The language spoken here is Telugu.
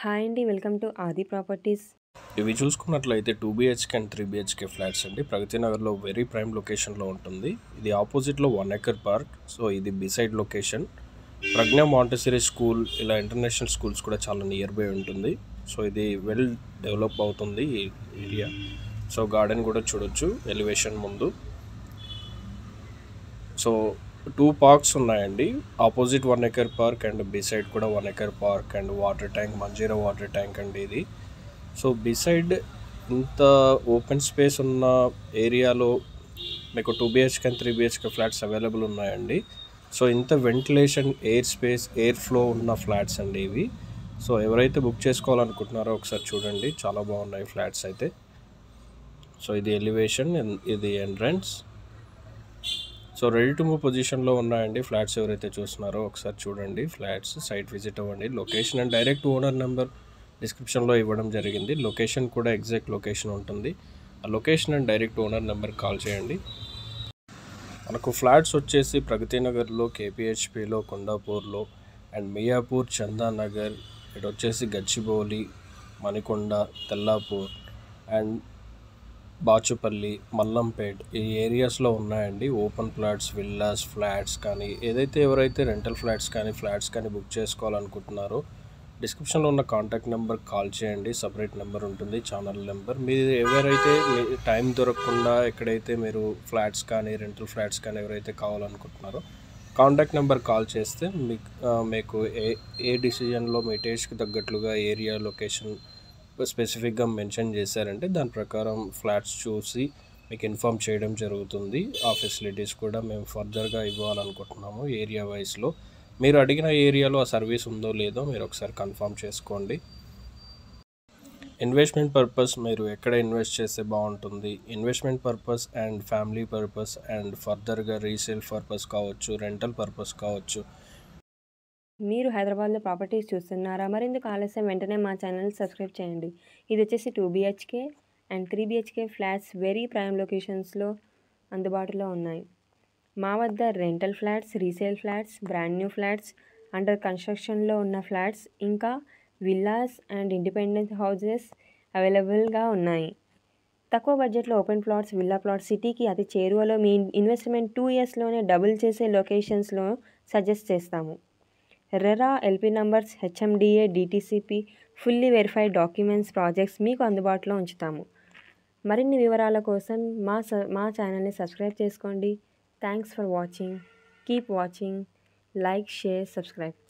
హాయ్ అండి వెల్కమ్ టు ఆది ప్రాపర్టీస్ ఇవి చూసుకున్నట్లయితే two BHK and three BHK flats అండి ప్రగతి నగర్లో వెరీ ప్రైమ్ లొకేషన్లో ఉంటుంది ఇది ఆపోజిట్లో వన్ ఎకర్ పార్క్ సో ఇది beside location Pragna montessori school ఇలా ఇంటర్నేషనల్ స్కూల్స్ కూడా చాలా నియర్ బై ఉంటుంది సో ఇది వెల్ డెవలప్ అవుతుంది ఈ ఏరియా సో గార్డెన్ కూడా చూడొచ్చు ఎలివేషన్ ముందు సో టూ పార్క్స్ ఉన్నాయండి opposite one acre park and beside కూడా one acre park and water tank Manjira water tank అండి ఇది సో బిసైడ్ ఇంత ఓపెన్ స్పేస్ ఉన్న ఏరియాలో మీకు two BHK and three BHK flats available ఉన్నాయండి సో ఇంత ventilation air space air flow ఉన్న ఫ్లాట్స్ అండి ఇవి సో ఎవరైతే బుక్ చేసుకోవాలనుకుంటున్నారో ఒకసారి చూడండి చాలా బాగున్నాయి ఫ్లాట్స్ అయితే సో ఇది ఎలివేషన్ ఇది entrance so ready to move పొజిషన్లో ఉన్నాయండి ఫ్లాట్స్ ఎవరైతే చూస్తున్నారో ఒకసారి చూడండి ఫ్లాట్స్ సైట్ విజిట్ అవ్వండి location and direct owner number డిస్క్రిప్షన్లో ఇవ్వడం జరిగింది లొకేషన్ కూడా ఎగ్జాక్ట్ లొకేషన్ ఉంటుంది ఆ location and direct owner number call చేయండి మనకు ఫ్లాట్స్ వచ్చేసి ప్రగతి నగర్లో కేపీహెచ్పిలో కొండాపూర్లో అండ్ మియాపూర్ చందానగర్ ఇటు వచ్చేసి గచ్చిబౌలి మణికొండ తెల్లాపూర్ అండ్ బాచుపల్లి మల్లంపేట్ ఈ ఏరియాస్లో ఉన్నాయండి ఓపెన్ ప్లాట్స్ విల్లాస్ ఫ్లాట్స్ కానీ ఏదైతే ఎవరైతే రెంటల్ ఫ్లాట్స్ కానీ ఫ్లాట్స్ కానీ బుక్ చేసుకోవాలనుకుంటున్నారో డిస్క్రిప్షన్లో ఉన్న కాంటాక్ట్ నెంబర్ కాల్ చేయండి సపరేట్ నెంబర్ ఉంటుంది ఛానల్ నెంబర్ మీరు ఎవరైతే మీ టైం దొరకకుండా ఎక్కడైతే మీరు ఫ్లాట్స్ కానీ రెంటల్ ఫ్లాట్స్ కానీ ఎవరైతే కావాలనుకుంటున్నారో కాంటాక్ట్ నెంబర్ కాల్ చేస్తే మీకు ఆ, మీకు ఏ ఏ డిసిజన్లో మీ టేస్ట్కి తగ్గట్లుగా ఏరియా లొకేషన్ స్పెసిఫిక్గా మెన్షన్ చేశారంటే దాని ప్రకారం ఫ్లాట్స్ చూసి మీకు ఇన్ఫామ్ చేయడం జరుగుతుంది ఆ ఫెసిలిటీస్ కూడా మేము ఫర్దర్గా ఇవ్వాలనుకుంటున్నాము ఏరియా వైస్లో మీరు అడిగిన ఏరియాలో ఆ సర్వీస్ ఉందో లేదో మీరు ఒకసారి కన్ఫర్మ్ చేసుకోండి ఇన్వెస్ట్మెంట్ పర్పస్ మీరు ఎక్కడ ఇన్వెస్ట్ చేస్తే బాగుంటుంది investment purpose and family purpose and ఫర్దర్గా రీసేల్ పర్పస్ కావచ్చు రెంటల్ పర్పస్ కావచ్చు మీరు హైదరాబాద్లో ప్రాపర్టీస్ చూస్తున్నారా మరెందుకు ఆలస్యం వెంటనే మా ఛానల్ సబ్స్క్రైబ్ చేయండి ఇది వచ్చేసి two BHK and three BHK flats very prime లొకేషన్స్లో అందుబాటులో ఉన్నాయి మా వద్ద rental flats resale flats brand new flats under కన్స్ట్రక్షన్లో ఉన్న ఫ్లాట్స్ ఇంకా విల్లాస్ అండ్ ఇండిపెండెంట్ హౌజెస్ అవైలబుల్గా ఉన్నాయి తక్కువ బడ్జెట్లో ఓపెన్ ప్లాట్స్ విల్లా ప్లాట్స్ సిటీకి అతి చేరువలో మీ ఇన్వెస్ట్మెంట్ టూ ఇయర్స్లోనే డబుల్ చేసే లొకేషన్స్లో సజెస్ట్ చేస్తాము RERA LP numbers HMDA DTCP fully verified documents projects మీకు అందుబాటులో ఉంచుతాము మరిన్ని వివరాల కోసం మా స మా ఛానల్ని సబ్స్క్రైబ్ చేసుకోండి thanks for watching keep watching like share subscribe